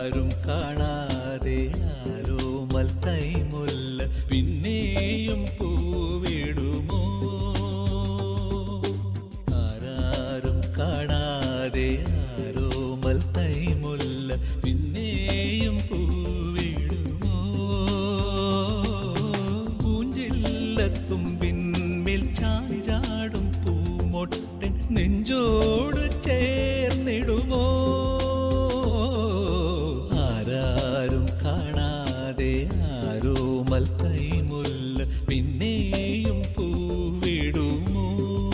ആരാരും കാണാതെ ആരോ മൽത്തൈമുല്ല പിന്നെയും പൂവിടുമോ ആരാരും കാണാതെ ആരോ മൽത്തൈമുല്ല പിന്നെയും പൂവിടുമോ പൂഞ്ചില്ലത്തുമ്പിന്മേൽ ചാഞ്ചാടും പൂമൊട്ടൻ നെഞ്ചോട് ചേർന്നിടുമോ ആരാരും കാണാതെ ആരോ മൽത്തൈമുല്ല പിന്നെയും പൂവിടുമോ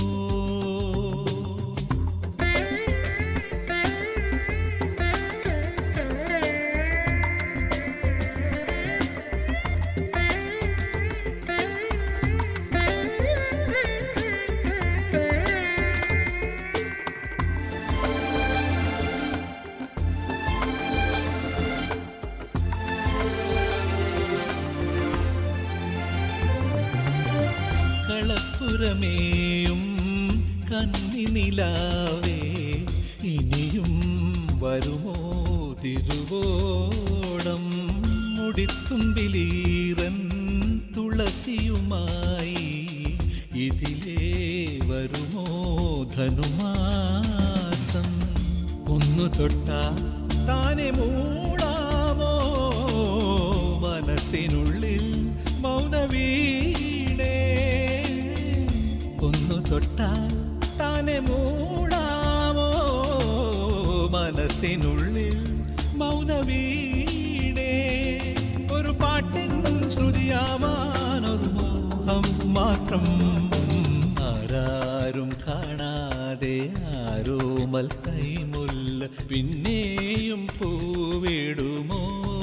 കളപ്പുരമേയും കന്നി നിലാവേ ഇനിയും വരുമോ തിരുവോണം മുടിത്തുമ്പിലീറൻ തുളസിയുമായി ഇതിലേ വരുമോ ധനുമാസം ഒന്നു തൊട്ടാ താനെ മൂളാമോ മനസ്സിനുള്ളിൽ മൗനവീണേ ഒന്നു തൊട്ടാൽ താനെ മൂളാമോ മനസ്സിനുള്ളിൽ മൗനവീണേ ഒരു പാട്ടിൻ ശ്രുതിയാവാനൊരു മോഹം മാത്രം ആരാരും കാണാതെ ആരോ മൽത്തൈമുല്ല പിന്നെയും പൂവിടുമോ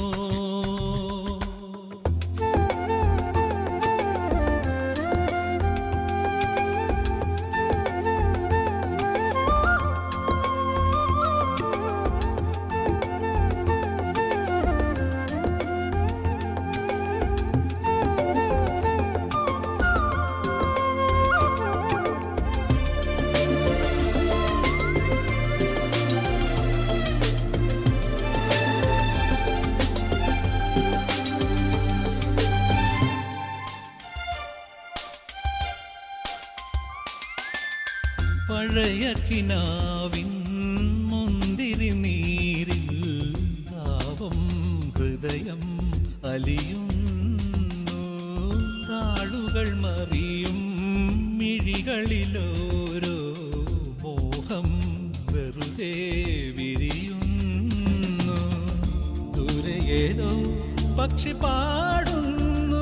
പഴയ കിനാവിൻ മുന്തിരി നീരിൽ ഭാവം ഹൃദയം അലിയുന്നു താളുകൾ മറിയും മിഴികളിലോരോ മോഹം വെറുതെ വിരിയുന്നു ദൂരെ ഏതോ പക്ഷി പാടുന്നു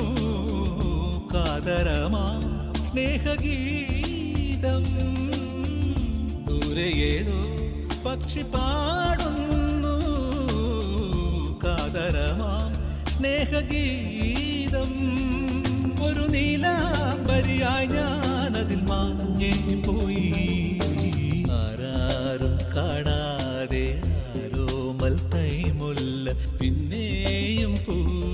കാതരമാ സ്നേഹഗീതം ദൂരെ ഏതോ പക്ഷി പാടുന്നു കാതരമാ സ്നേഹഗീതം ഒരു നീലാംബരിയായി ഞാനതിൽ മാഞ്ഞേ പോയി ആരാരും കാണാതെ ആരോ മൽത്തൈമുല്ല പിന്നെയും പൂ